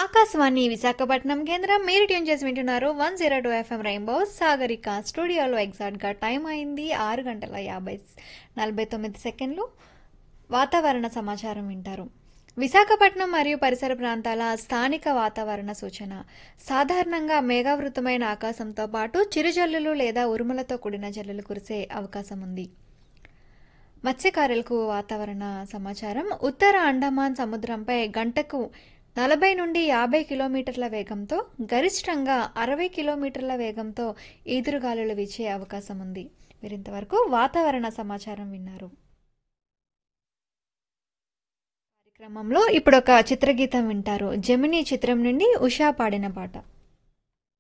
ఆకాశవాణి విశాఖపట్నం కేంద్రం మీరు ట్యూన్ చేసి వింటున్నారు one zero two FM rainbow Sagarika స్టూడియోలో ఎగ్జాక్ట్గా టైం అయింది ఆరు గంటల యాభై నలభై తొమ్మిది సెకండ్లు వాతావరణ సమాచారం వింటారు విశాఖపట్నం మరియు పరిసర ప్రాంతాల స్థానిక వాతావరణ సూచన సాధారణంగా మేఘావృతమైన ఆకాశంతో పాటు చిరుజల్లులు లేదా ఉరుములతో కూడిన జల్లులు కురిసే అవకాశం ఉంది మత్స్యకారులకు వాతావరణ సమాచారం ఉత్తర అండమాన్ సముద్రంపై గంటకు నలభై నుండి యాభై కిలోమీటర్ల వేగంతో గరిష్టంగా అరవై కిలోమీటర్ల వేగంతో ఈదురుగాలులు వీచే అవకాశం ఉంది వీరింతవరకు వాతావరణ సమాచారం విన్నారు కార్యక్రమంలో ఇప్పుడు ఒక చిత్రగీతం వింటారు జమినీ చిత్రం నుండి ఉషా పాడిన పాట